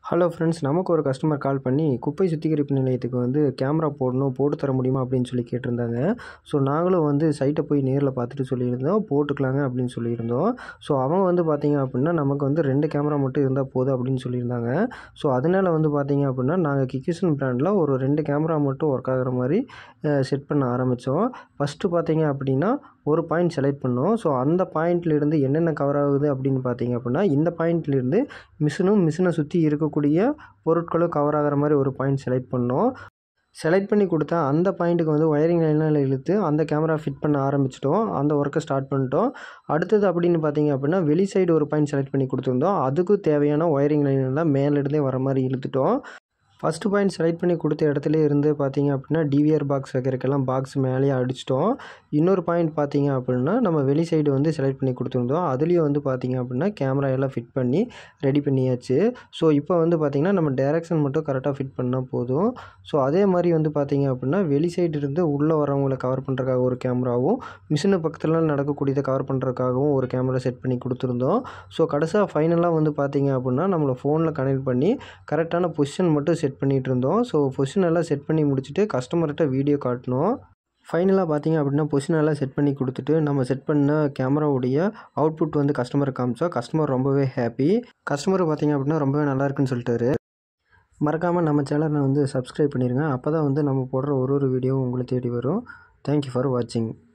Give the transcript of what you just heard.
hello friends நமக்கு ஒரு customer கால் பண்ணி குப்பை சுத்திகரிப்பு நிலையத்துக்கு வந்து கேமரா போடணும் போட்டு தர முடியுமா அப்படின்னு சொல்லி கேட்டிருந்தாங்க ஸோ நாங்களும் வந்து சைட்டை போய் நேரில் பார்த்துட்டு சொல்லியிருந்தோம் போட்டுக்கலாங்க அப்படின்னு சொல்லியிருந்தோம் ஸோ அவங்க வந்து பார்த்தீங்க அப்படின்னா நமக்கு வந்து ரெண்டு கேமரா மட்டும் இருந்தால் போதும் அப்படின்னு சொல்லியிருந்தாங்க ஸோ அதனால் வந்து பார்த்தீங்க அப்படின்னா நாங்கள் கிக்கிசன் பிராண்டில் ஒரு ரெண்டு கேமரா மட்டும் ஒர்க் ஆகிற மாதிரி செட் பண்ண ஆரம்பித்தோம் ஃபஸ்ட்டு பார்த்தீங்க அப்படின்னா ஒரு பாயிண்ட் செலக்ட் பண்ணோம் ஸோ அந்த பாயிண்ட்லேருந்து என்னென்ன கவர் ஆகுது அப்படின்னு பார்த்தீங்க அப்படின்னா இந்த பாயிண்ட்லேருந்து மிஷினும் மிஷினை சுற்றி இருக்கக்கூடிய பொருட்களும் கவர் ஆகிற மாதிரி ஒரு பாயிண்ட் செலக்ட் பண்ணோம் செலக்ட் பண்ணி கொடுத்தா அந்த பாயிண்ட்டுக்கு வந்து ஒயரிங் லைனில் இழுத்து அந்த கேமரா ஃபிட் பண்ண ஆரம்பிச்சிட்டோம் அந்த ஒர்க்கை ஸ்டார்ட் பண்ணிட்டோம் அடுத்தது அப்படின்னு பார்த்தீங்க அப்படின்னா வெளி சைடு ஒரு பாயிண்ட் செலக்ட் பண்ணி கொடுத்துருந்தோம் அதுக்கும் தேவையான ஒயரிங் லைனெல்லாம் மேலேருந்தே வர மாதிரி இழுத்துட்டோம் ஃபஸ்ட்டு பாயிண்ட் செலக்ட் பண்ணி கொடுத்த இடத்துல இருந்து பார்த்தீங்க அப்படின்னா டிவிஆர் பாக்ஸ் வைக்கிறதுக்கெல்லாம் பாக்ஸ் மேலேயே அடிச்சிட்டோம் இன்னொரு பாயிண்ட் பார்த்தீங்க அப்படின்னா நம்ம வெளி சைடு வந்து செலக்ட் பண்ணி கொடுத்துருந்தோம் அதுலேயும் வந்து பார்த்தீங்க அப்படின்னா கேமரா எல்லாம் ஃபிட் பண்ணி ரெடி பண்ணியாச்சு ஸோ இப்போ வந்து பார்த்திங்கன்னா நம்ம டேரெக்ஷன் மட்டும் கரெக்டாக ஃபிட் பண்ணால் போதும் ஸோ அதே மாதிரி வந்து பார்த்தீங்க அப்படின்னா வெளி சைடு இருந்து உள்ளே வரவங்களை கவர் பண்ணுறதுக்காக ஒரு கேமராவும் மிஷினு பக்கத்தில் நடக்கக்கூடியதை கவர் பண்ணுறதுக்காகவும் ஒரு கேமரா செட் பண்ணி கொடுத்துருந்தோம் ஸோ கடைசியாக ஃபைனலாக வந்து பார்த்தீங்க அப்படின்னா நம்மளை ஃபோனில் கனெக்ட் பண்ணி கரெக்டான பொசிஷன் மட்டும் செட் பண்ணிகிட்டு இருந்தோம் ஸோ பொசிஷன் எல்லாம் செட் பண்ணி முடிச்சுட்டு கஸ்டமர்கிட்ட வீடியோ காட்டினோம் ஃபைனலாக பார்த்தீங்க அப்படின்னா பொசிஷன் எல்லாம் செட் பண்ணி கொடுத்துட்டு நம்ம செட் பண்ண கேமராவுடைய அவுட்புட் வந்து கஸ்டமருக்கு காமிச்சோம் கஸ்டமர் ரொம்பவே ஹாப்பி கஸ்டமர் பார்த்தீங்க அப்படின்னா ரொம்பவே நல்லா இருக்குன்னு சொல்லிட்டாரு மறக்காமல் நம்ம சேனலை வந்து சப்ஸ்கிரைப் பண்ணிடுங்க அப்போ தான் வந்து நம்ம போடுற ஒரு ஒரு வீடியோவும் உங்களை தேடி வரும் தேங்க்யூ ஃபார் வாட்சிங்